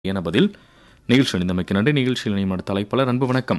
என பதில் நிகழ்ச்சி அணிந்தமைக்கு நன்றி நிகழ்ச்சியில் இணைமட தலைப்பாளர் அன்பு வணக்கம்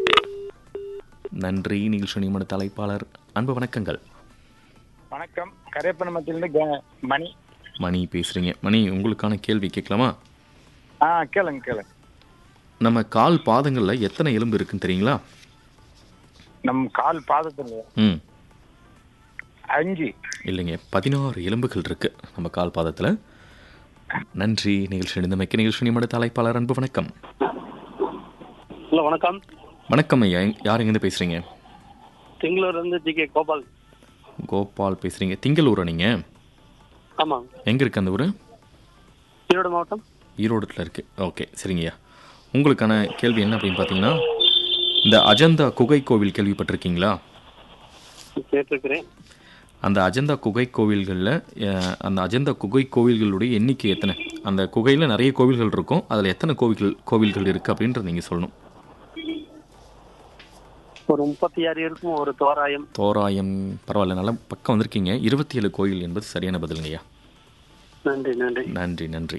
நன்றி நிகழ்ச்சி அணிமட தலைப்பாளர் அன்பு வணக்கங்கள் வணக்கம் கரையப்பணமத்திலிருந்து கே- மணி மணி பேசுறீங்க மணி உங்களுக்கான கேள்வி கேட்கலாமா ஆ கேளுங்க கேளுங்க நம்ம கால் பாதங்களில் எத்தனை எலும்பு இருக்குன்னு தெரியுங்களா நம் கால் பாதத்துல ம் அஞ்சு இல்லைங்க பதினாறு எலும்புகள் இருக்கு நம்ம கால் பாதத்தில் நன்றி நிகழ்ச்சி அணிந்தமைக்கு நிகழ்ச்சி அணிமட தலைப்பாளர் அன்பு வணக்கம் ஹலோ வணக்கம் வணக்கம் ஐயா யார் எங்கேருந்து பேசுறீங்க திங்களூர்ல இருந்து ஜி கே கோபால் கோபால் பேசுறீங்க திங்களூரா நீங்க ஆமாம் எங்க இருக்கு அந்த ஊர் ஈரோடு மாவட்டம் ஈரோடுல இருக்கு ஓகே சரிங்கய்யா உங்களுக்கான கேள்வி என்ன அப்படின்னு பார்த்தீங்கன்னா இந்த அஜந்தா குகை கோவில் கேள்விப்பட்டிருக்கீங்களா கேட்டிருக்கிறேன் அந்த அஜந்தா குகை கோவில்களில் அந்த அஜந்தா குகை கோவில்களுடைய எண்ணிக்கை எத்தனை அந்த குகையில் நிறைய கோவில்கள் இருக்கும் அதில் எத்தனை கோவில்கள் கோவில்கள் இருக்குது அப்படின்றத நீங்கள் சொல்லணும் ஒரு முப்பத்தி ஆறு இருக்கும் ஒரு தோராயம் தோராயம் பரவாயில்ல நல்ல பக்கம் வந்திருக்கீங்க இருபத்தி ஏழு கோயில் என்பது சரியான பதிலுங்கய்யா நன்றி நன்றி நன்றி நன்றி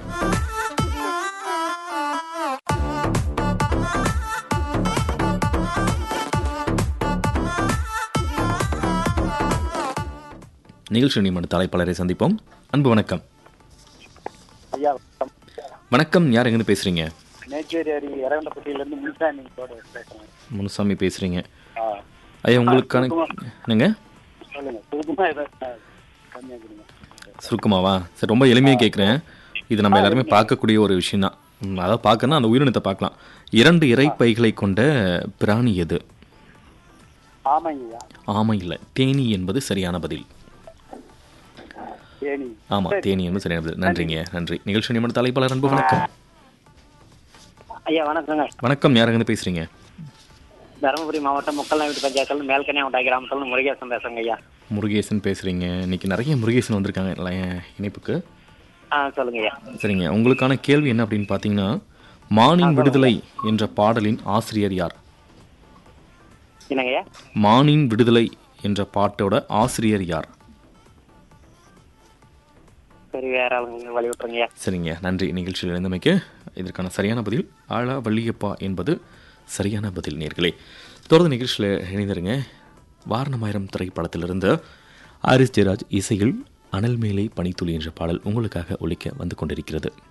நிகழ்ச்சி நியமன தலைப்பாளரை சந்திப்போம் அன்பு வணக்கம் ஐயா வணக்கம் யார் எங்கேருந்து பேசுறீங்க நேச்சேரி அருகே இறங்கப்பட்டியிலேருந்து முன்சாமியோட பேசுறேன் முனுசாமி பேசுறீங்க ஆ ஐயா உங்களுக்கான என்னங்க சொல்லுங்க சுருக்கமா ஏதாவது கம்மியாக கொடுங்க சுருக்கமாவா சரி ரொம்ப எளிமையாக கேட்குறேன் இது நம்ம எல்லாருமே பார்க்கக்கூடிய ஒரு விஷயம் தான் அதாவது பார்க்கணும்னா அந்த உயிரினத்தை பார்க்கலாம் இரண்டு இறைப்பைகளை கொண்ட பிராணி எது ஆமாங்க ஐயா ஆமை இல்லை தேனி என்பது சரியான பதில் ஏனி ஆமா தேனி என்பது சரியான பதில் நன்றிங்க நன்றி நிகழ்ச்சி நியமன தலைப்பாளர் அன்பு வணக்கம் ஐயா வணக்கங்க வணக்கம் யார் எங்கேருந்து பேசுறீங்க தருமபுரி மாவட்டம் முக்கல்நாயுடு பஞ்சாயத்தில் மேல்கனியாவட்டா கிராமத்தில் முருகேசன் பேசுங்க ஐயா முருகேசன் பேசுறீங்க இன்னைக்கு நிறைய முருகேசன் வந்திருக்காங்க ல- இணைப்புக்கு ஆ சொல்லுங்க ஐயா சரிங்க உங்களுக்கான கேள்வி என்ன அப்படின்னு பார்த்தீங்கன்னா மானின் விடுதலை என்ற பாடலின் ஆசிரியர் யார் என்னங்க ஐயா மானின் விடுதலை என்ற பாட்டோட ஆசிரியர் யார் சரி வேற ஆளுங்க வழி விட்டுருங்க ஐயா சரிங்க நன்றி நிகழ்ச்சியில் இணைந்தமைக்கு இதற்கான சரியான பதில் ஆழா வள்ளியப்பா என்பது சரியான பதில் நேர்களே தொடர்ந்து நிகழ்ச்சியில் இணைந்திருங்க வாரணமாயிரம் திரைப்படத்திலிருந்து ஆரிஸ் ஜெயராஜ் இசையில் அனல் மேலே பனித்துளி என்ற பாடல் உங்களுக்காக ஒலிக்க வந்து கொண்டிருக்கிறது